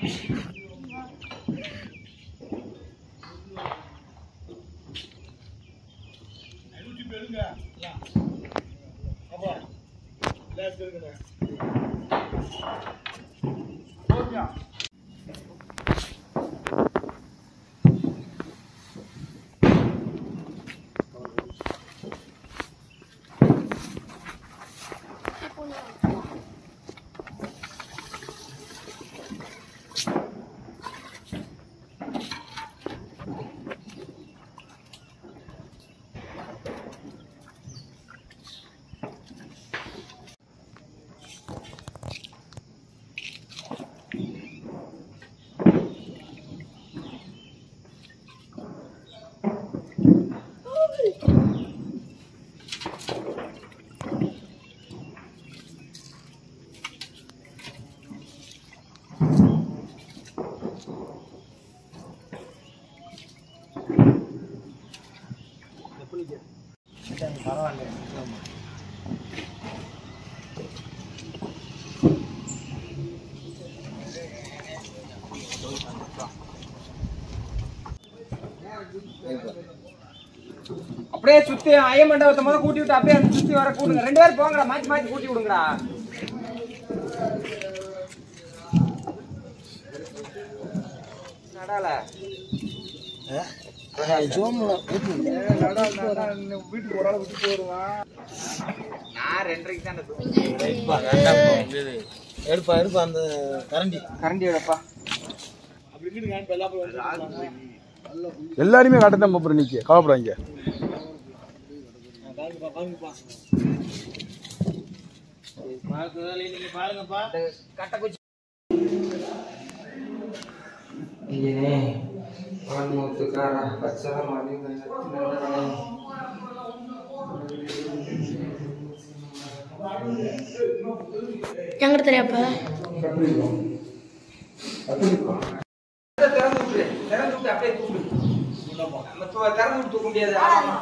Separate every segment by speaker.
Speaker 1: அப்படியே சுத்தி ஐய மண்டபத்தை முதல்ல கூட்டி விட்டு அப்படியே அந்த சுத்தி வர கூட்டுங்க ரெண்டு பேரும் போங்கடா மாத்தி மாத்தி கூட்டி விடுங்கடா நடால நான் ரெண்டரைக்கு தான்
Speaker 2: எடுப்பா எடுப்பா அந்த கரண்டி
Speaker 1: கரண்டி எடுப்பா
Speaker 3: எல்லாருமே காட்டத்தான் போறேன் நிக்க கவலைப்படாங்க
Speaker 2: நீங்க பாருங்கப்பா
Speaker 1: கட்ட குச்சி ஐயனே ஆன்மூத்துக்காரா பச்சை மாடி
Speaker 4: எங்கிட்ட தெரியாப்பா
Speaker 1: திறந்து விட்டு திறந்து விட்டு அப்படியே தூக்கு நம்ம தூ- திறந்து விட்டு தூக்க முடியாது ஆமா.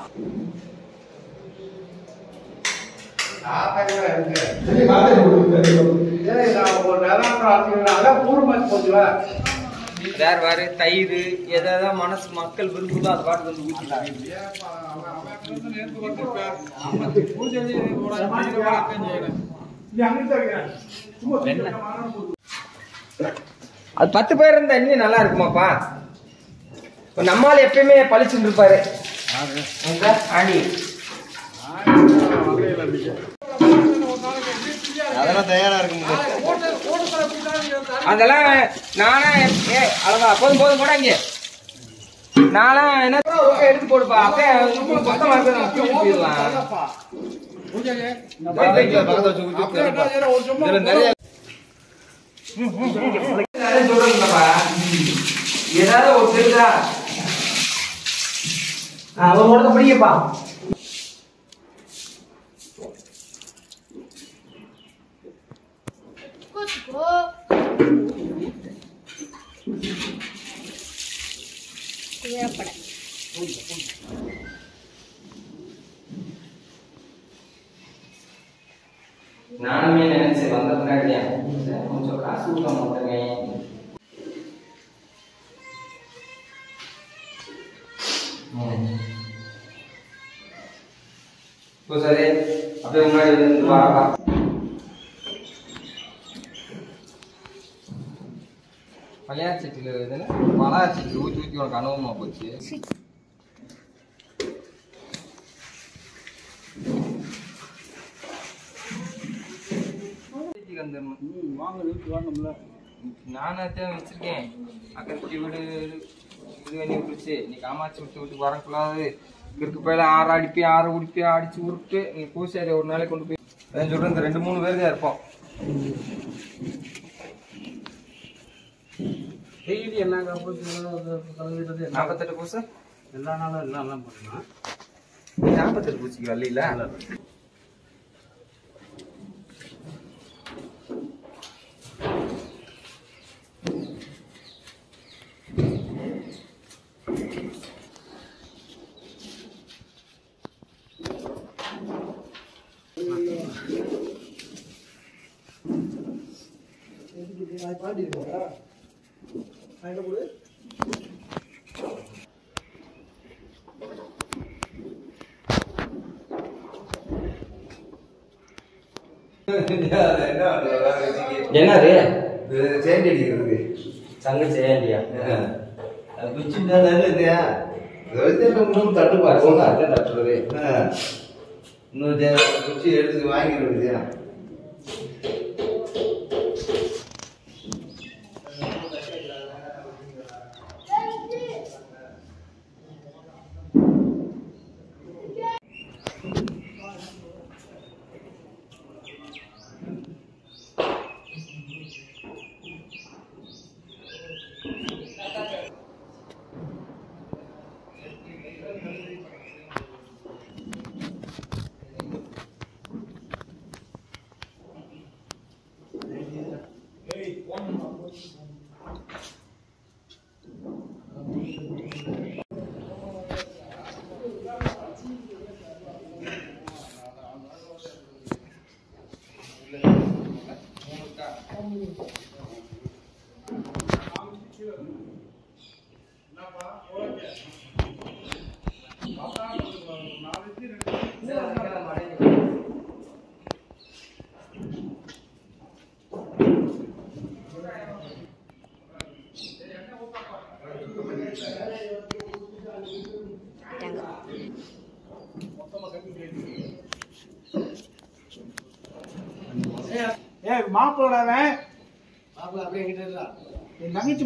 Speaker 1: வேற வேற தயிர் எதாவது மனசு மக்கள் விரும்புதோ அது பாட்டு வந்து ஊற்றிக்கலாம் அது பத்து பேர் இருந்தா இன்னும் நல்லா இருக்குமாப்பா இப்ப நம்மால் எப்பயுமே பளிச்சுட்டு இருப்பாரு எங்க? ஆணி
Speaker 2: அதெல்லாம் தயாரா இருக்குங்க
Speaker 1: அதெல்லாம் நானா ஏ அழகா போதும் போதும் கூட இங்க நானா என்ன எடுத்து போடுப்பா அப்படியே மொத்தமா இருக்கு நம்ம தூக்கிட்டு போயிடலாம்
Speaker 2: பக்கத்துல வச்சு ஊத்தி திறப்பா. இதுல நிறைய
Speaker 1: நிறைய சொல்றீங்களப்பா ஏதாவது ஒரு தெரியுதா ஆ, ஒரு முடக்க பிடிக்கப்பா
Speaker 4: கோச்சுக்கோ குதிரைப்படை
Speaker 1: நானுமே நினைச்சேன் வந்த முன்னாடி கொஞ்சம் காசு விட்ட மாட்டேங்க சரி அப்படியே முன்னாடி வந்து வாரப்பா பழையார் சட்டியில் இதுல பழையார் சட்டியில் ஊற்றி ஊற்றி உனக்கு அனுபவமா போச்சு வீட்டுக்கு வந்துடணும்
Speaker 3: வாங்க வீட்டுக்கு வரணும்ல
Speaker 1: நானும் அதான் வச்சிருக்கேன் அக்கத்தி வீடு இது பண்ணி விட்டுருச்சு நீ காமாட்சி விட்டு விட்டு வரக்கூடாது இருக்கு போயில ஆறு அடிப்பி ஆறு உடிப்பி அடிச்சு உருட்டு நீ பூசாரி ஒரு நாளைக்கு கொண்டு போய் அதான் சொல்றேன் இந்த ரெண்டு மூணு பேர் தான் இருப்போம்
Speaker 3: டெய்லி என்ன கலந்துட்டு
Speaker 1: நாற்பத்தெட்டு பூசை
Speaker 3: எல்லா நாளும் எல்லாம் எல்லாம் பண்ணலாம்
Speaker 1: நீ நாற்பத்தெட்டு பூச்சிக்கு வரல என்னது
Speaker 2: சேண்டி அடிக்கிறது
Speaker 1: சங்க செய்யலையா
Speaker 2: குச்சின்னா நல்லது இன்னும் தட்டுப்பாடு
Speaker 1: தட்டுறது
Speaker 2: இன்னும் குச்சி எடுத்து வாங்கிடுறது
Speaker 3: ஏய் மாப்பிள்ளோடவன் என் தங்கச்சி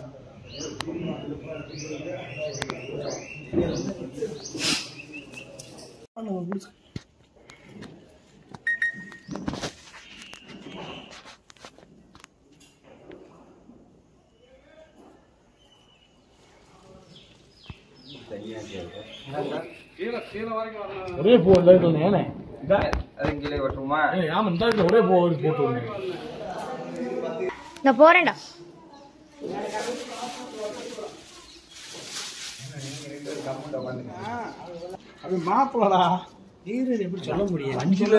Speaker 3: ஒரே பூ இல்லை ஏனே
Speaker 1: அது கீழே வெட்டுமா
Speaker 3: ஏய் ஆமா இந்த இடத்துல ஒரே பூ போட்டு விடுங்க
Speaker 4: நான் போறேன்டா
Speaker 3: அது மாப்பிள்ளடா நீரு எப்படி சொல்ல முடியும் அஞ்சுல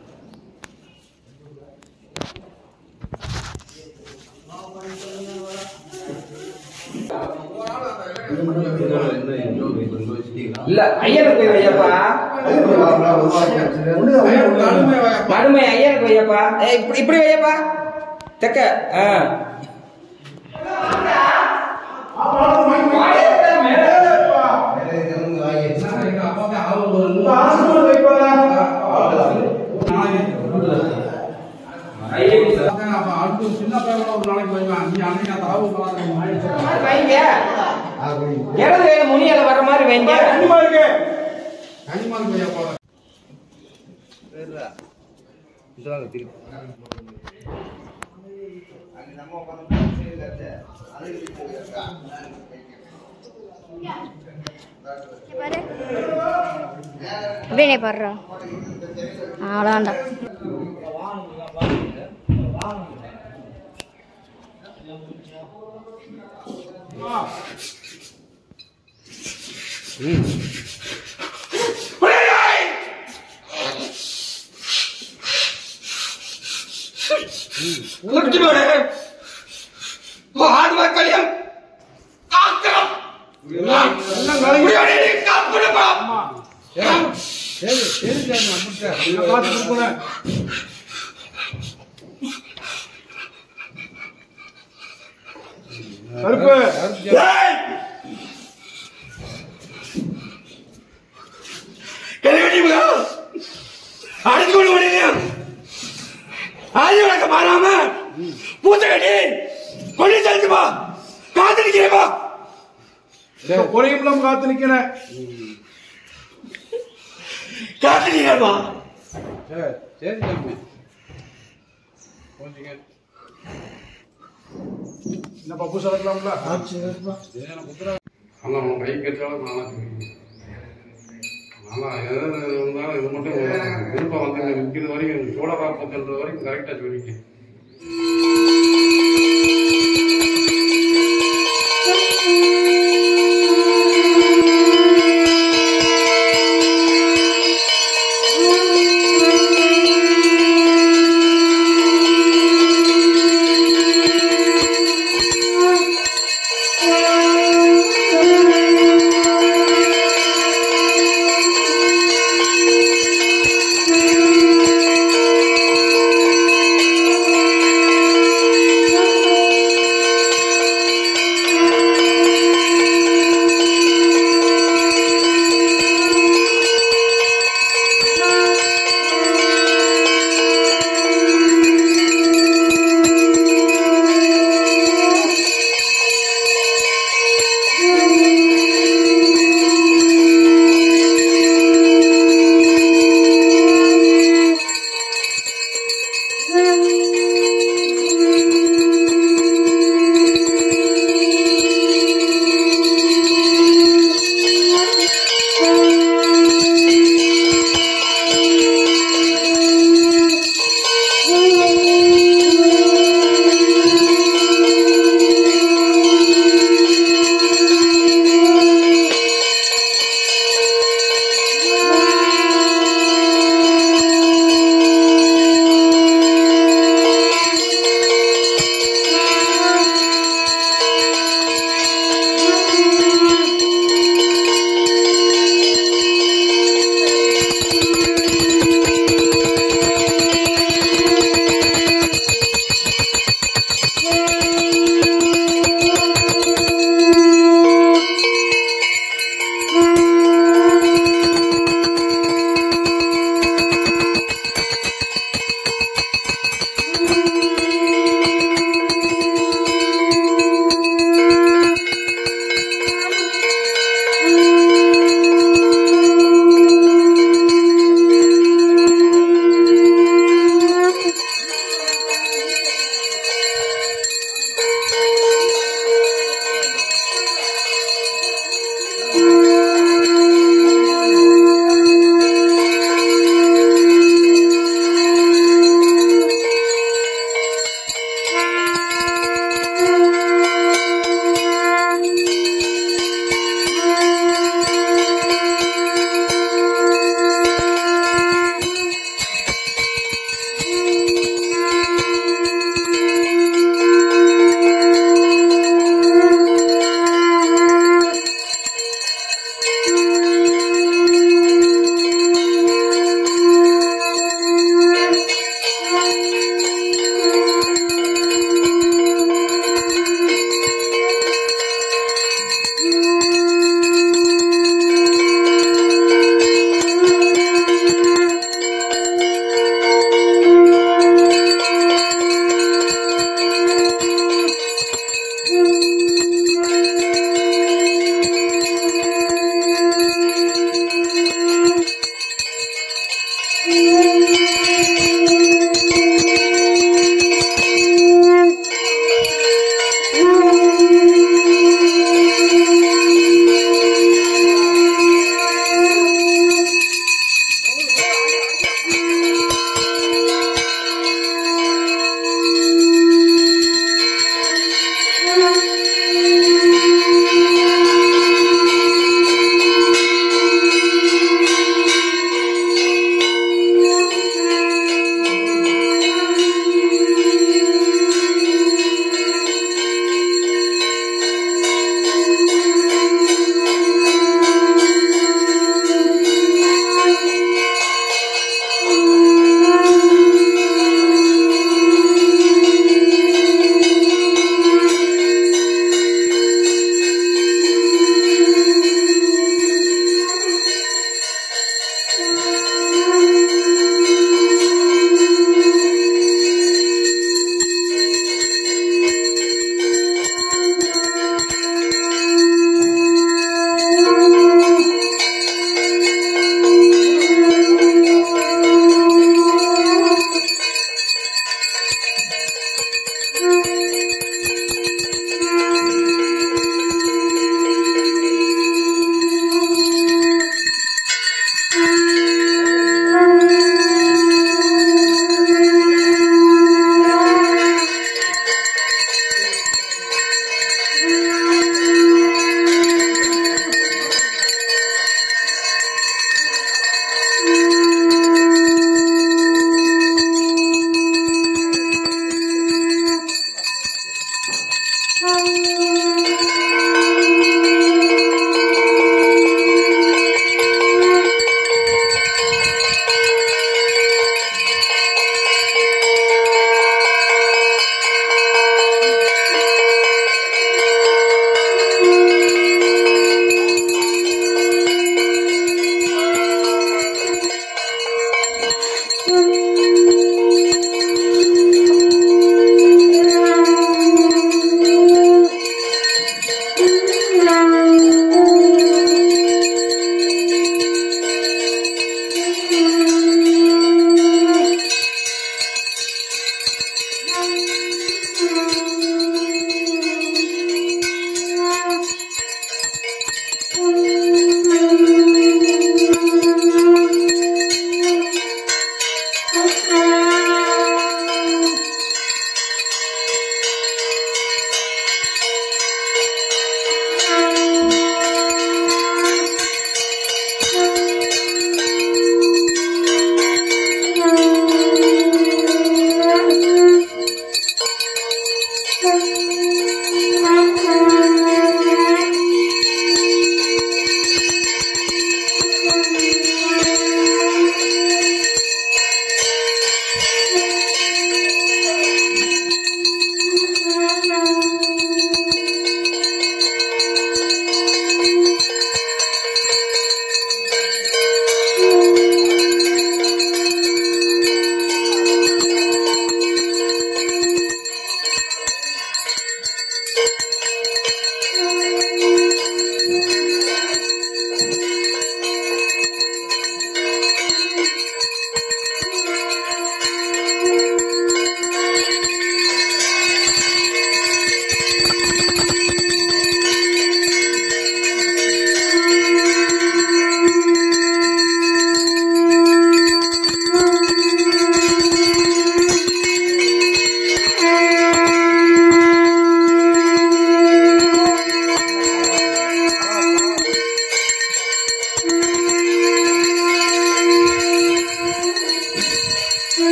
Speaker 1: இல்ல ஐயனுக்கு போய் வையப்பா மடுமை ஐயனுக்கு வையப்பா ஏய், இப்படி இப்படி வையப்பா தெக்க ஆ வைங்க இடது கையில முனியால வர்ற மாதிரி வைங்க
Speaker 4: பாரு அப்படியே பாடுறா அவ்வளோதான்டா
Speaker 1: லட்சுமணே ஆத்மக்கல்யம் ஆத்திரம் முடியாதே, காப்புடுப்பா.
Speaker 3: கருப்பு
Speaker 1: ஏய்! கருவடி மகா, அடிச்சு கொண்டு ஓடினியா? ஆதி வழக்கம் மாறாம பூத்த கட்டி கொண்டு செலுத்துப்பா காத்து நிக்கிறேப்பா
Speaker 3: பொறியும் காத்து நிக்கிறேன்
Speaker 1: காத்து நிக்கிறேப்பா
Speaker 3: என்னப்பா பூசா இருக்கலாம்ல
Speaker 5: ஆனால் அவன் கை கட்டாலும் நல்லா தெரியும் ஆனால் எதாவது இருந்தாலும் இது மட்டும் விருப்பம் வந்து விற்கிறது வரைக்கும் சோழ காப்பத்துன்ற வரைக்கும் கரெக்டாக சொல்லிட்டேன்
Speaker 4: ஆ Thank you.